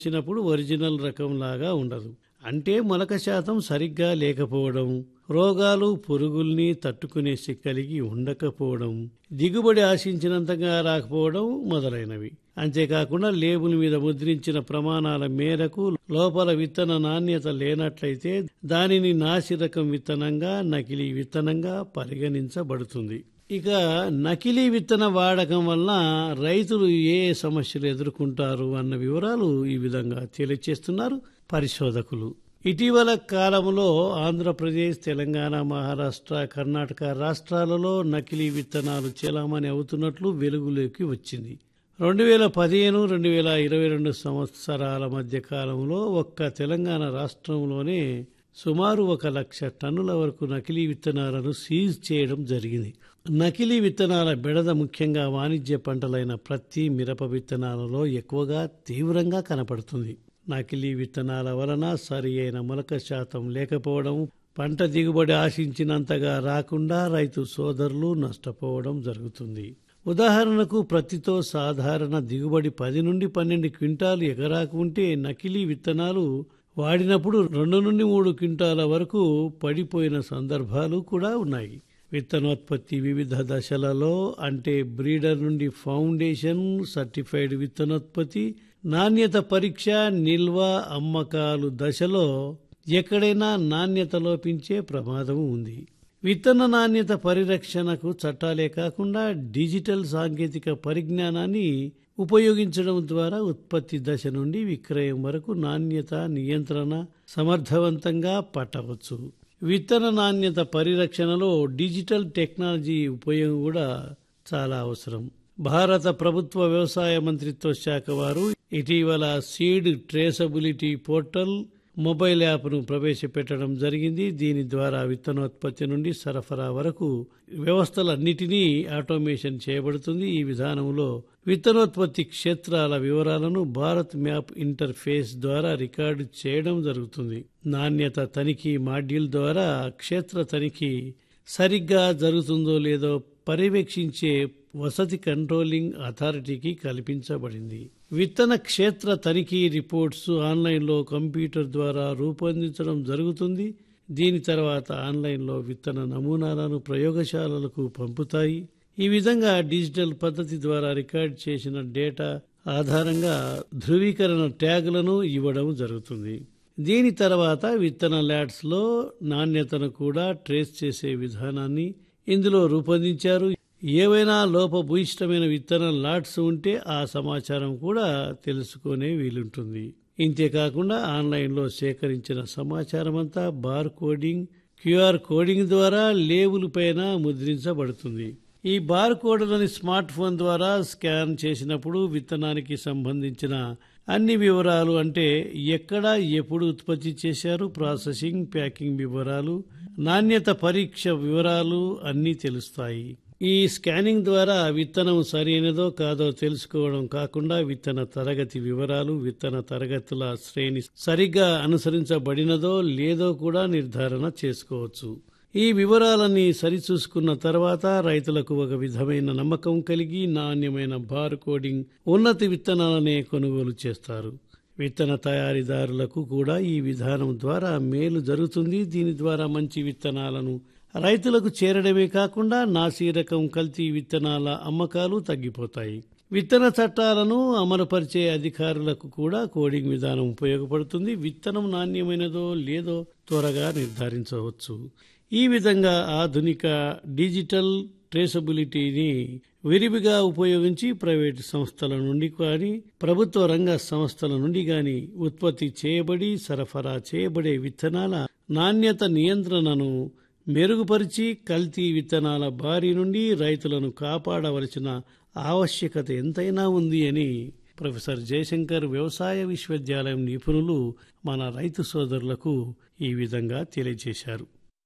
ఇచ్చినప్పుడు ఒరిజినల్ రకం లాగా ఉండదు అంటే మొలక శాతం సరిగ్గా లేకపోవడం రోగాలు పురుగుల్ని తట్టుకునే శక్తి కలిగి ఉండకపోవడం దిగుబడి ఆశించినంతగా రాకపోవడం మొదలైనవి అంతేకాకుండా లేబుల్ మీద ముద్రించిన ప్రమాణాల మేరకు లోపల విత్తన నాణ్యత లేనట్లయితే దానిని నాసి రకం విత్తనంగా నకిలీ విత్తనంగా పరిగణించబడుతుంది ఇక నకిలీ విత్తన వాడకం వలన రైతులు ఏ ఏ సమస్యలు ఎదుర్కొంటారు అన్న వివరాలు ఈ విధంగా తెలియచేస్తున్నారు పరిశోధకులు ఇటీవల కాలంలో ఆంధ్రప్రదేశ్ తెలంగాణ మహారాష్ట్ర కర్ణాటక రాష్ట్రాలలో నకిలీ విత్తనాలు చెలామణి అవుతున్నట్లు వెలుగులోకి వచ్చింది రెండు వేల పదిహేను రెండు వేల ఇరవై రెండు సంవత్సరాల మధ్య కాలంలో ఒక్క తెలంగాణ రాష్ట్రంలోనే సుమారు ఒక లక్ష టన్నుల వరకు నకిలీ విత్తనాలను సీజ్ చేయడం జరిగింది నకిలీ విత్తనాల బెడద ముఖ్యంగా వాణిజ్య పంటలైన ప్రత్తి మిరప విత్తనాలలో ఎక్కువగా తీవ్రంగా కనపడుతుంది నకిలీ విత్తనాల వలన సరి అయిన మొలక శాతం లేకపోవడం పంట దిగుబడి ఆశించినంతగా రాకుండా రైతు సోదరులు నష్టపోవడం జరుగుతుంది ఉదాహరణకు ప్రత్తితో సాధారణ దిగుబడి పది నుండి పన్నెండు క్వింటాలు ఎకరాకు ఉంటే నకిలీ విత్తనాలు వాడినప్పుడు రెండు నుండి మూడు క్వింటాల వరకు పడిపోయిన సందర్భాలు కూడా ఉన్నాయి విత్తనోత్పత్తి వివిధ దశలలో అంటే బ్రీడర్ నుండి ఫౌండేషన్ సర్టిఫైడ్ విత్తనోత్పత్తి నాణ్యత పరీక్ష నిల్వ అమ్మకాలు దశలో ఎక్కడైనా నాణ్యత లోపించే ప్రమాదం ఉంది విత్తన నాణ్యత పరిరక్షణకు చట్టాలే కాకుండా డిజిటల్ సాంకేతిక పరిజ్ఞానాన్ని ఉపయోగించడం ద్వారా ఉత్పత్తి దశ నుండి విక్రయం వరకు నాణ్యత నియంత్రణ సమర్థవంతంగా పట్టవచ్చు విత్తన నాణ్యత పరిరక్షణలో డిజిటల్ టెక్నాలజీ ఉపయోగం కూడా చాలా అవసరం భారత ప్రభుత్వ వ్యవసాయ మంత్రిత్వ శాఖ వారు ఇటీవల సీడ్ ట్రేసబిలిటీ పోర్టల్ మొబైల్ యాప్ను ప్రవేశపెట్టడం జరిగింది దీని ద్వారా విత్తనోత్పత్తి నుండి సరఫరా వరకు వ్యవస్థలన్నిటినీ ఆటోమేషన్ చేయబడుతుంది ఈ విధానంలో విత్తనోత్పత్తి క్షేత్రాల వివరాలను భారత్ మ్యాప్ ఇంటర్ఫేస్ ద్వారా రికార్డు చేయడం జరుగుతుంది నాణ్యత తనిఖీ మాడ్యూల్ ద్వారా క్షేత్ర తనిఖీ సరిగ్గా జరుగుతుందో లేదో పర్యవేక్షించే వసతి కంట్రోలింగ్ అథారిటీకి కల్పించబడింది విత్తన క్షేత్ర తనిఖీ రిపోర్ట్స్ ఆన్లైన్లో కంప్యూటర్ ద్వారా రూపొందించడం జరుగుతుంది దీని తర్వాత ఆన్లైన్లో విత్తన నమూనాలను ప్రయోగశాలలకు పంపుతాయి ఈ విధంగా డిజిటల్ పద్ధతి ద్వారా రికార్డ్ చేసిన డేటా ఆధారంగా ధృవీకరణ ట్యాగులను ఇవ్వడం జరుగుతుంది దీని తర్వాత విత్తన ల్యాడ్స్లో నాణ్యతను కూడా ట్రేస్ చేసే విధానాన్ని ఇందులో రూపొందించారు ఏవైనా లోపభూయిష్టమైన విత్తన లాట్స్ ఉంటే ఆ సమాచారం కూడా తెలుసుకునే వీలుంటుంది ఇంతేకాకుండా ఆన్లైన్లో సేకరించిన సమాచారం అంతా బార్ కోడింగ్ క్యూఆర్ కోడింగ్ ద్వారా లేబుల్ పైన ముద్రించబడుతుంది ఈ బార్ కోడ్లని స్మార్ట్ ఫోన్ ద్వారా స్కాన్ చేసినప్పుడు విత్తనానికి సంబంధించిన అన్ని వివరాలు అంటే ఎక్కడ ఎప్పుడు ఉత్పత్తి చేశారు ప్రాసెసింగ్ ప్యాకింగ్ వివరాలు నాణ్యత పరీక్ష వివరాలు అన్నీ తెలుస్తాయి ఈ స్కానింగ్ ద్వారా విత్తనం సరైనదో కాదో తెలుసుకోవడం కాకుండా విత్తన తరగతి వివరాలు విత్తన తరగతుల శ్రేణి సరిగ్గా అనుసరించబడినదో లేదో కూడా నిర్ధారణ చేసుకోవచ్చు ఈ వివరాలన్నీ సరిచూసుకున్న తర్వాత రైతులకు ఒక విధమైన నమ్మకం కలిగి నాణ్యమైన బార్ కోడింగ్ ఉన్నతి విత్తనాలనే కొనుగోలు చేస్తారు విత్తన తయారీదారులకు కూడా ఈ విధానం ద్వారా మేలు జరుగుతుంది దీని ద్వారా మంచి విత్తనాలను రైతులకు చేరడమే కాకుండా నాసీ రకం కల్తీ విత్తనాల అమ్మకాలు తగ్గిపోతాయి విత్తన చట్టాలను అమలుపరిచే అధికారులకు కూడా కోడింగ్ విధానం ఉపయోగపడుతుంది విత్తనం నాణ్యమైనదో లేదో త్వరగా నిర్ధారించవచ్చు ఈ విధంగా ఆధునిక డిజిటల్ ట్రేసబిలిటీని విరివిగా ఉపయోగించి ప్రైవేటు సంస్థల నుండి కానీ ప్రభుత్వ రంగ సంస్థల నుండి కానీ ఉత్పత్తి చేయబడి సరఫరా చేయబడే విత్తనాల నాణ్యత నియంత్రణను మెరుగుపరిచి కల్తీ విత్తనాల బారి నుండి రైతులను కాపాడవలసిన ఆవశ్యకత ఎంతైనా ఉంది అని ప్రొఫెసర్ జయశంకర్ వ్యవసాయ విశ్వవిద్యాలయం నిపుణులు మన రైతు సోదరులకు ఈ విధంగా తెలియజేశారు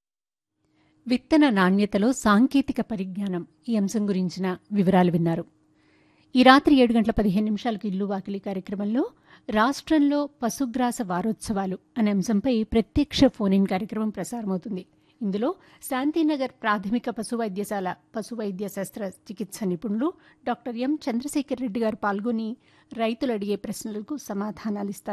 విత్తన నాణ్యతలో సాంకేతిక పరిజ్ఞానం ఈ అంశం గురించిన వివరాలు విన్నారు ఈ రాత్రి ఏడు గంటల పదిహేను నిమిషాలకు ఇల్లు వాకిలి కార్యక్రమంలో రాష్ట్రంలో పశుగ్రాస వారోత్సవాలు అనే అంశంపై ప్రత్యక్ష ఫోన్ ఇన్ కార్యక్రమం ప్రసారమవుతుంది ఇందులో శాంతినగర్ ప్రాథమిక పశు వైద్యశాల పశు వైద్య శస్త్ర చికిత్స నిపుణులు డాక్టర్ ఎం చంద్రశేఖర్ రెడ్డి గారు పాల్గొని రైతులు అడిగే ప్రశ్నలకు సమాధానాలిస్తారు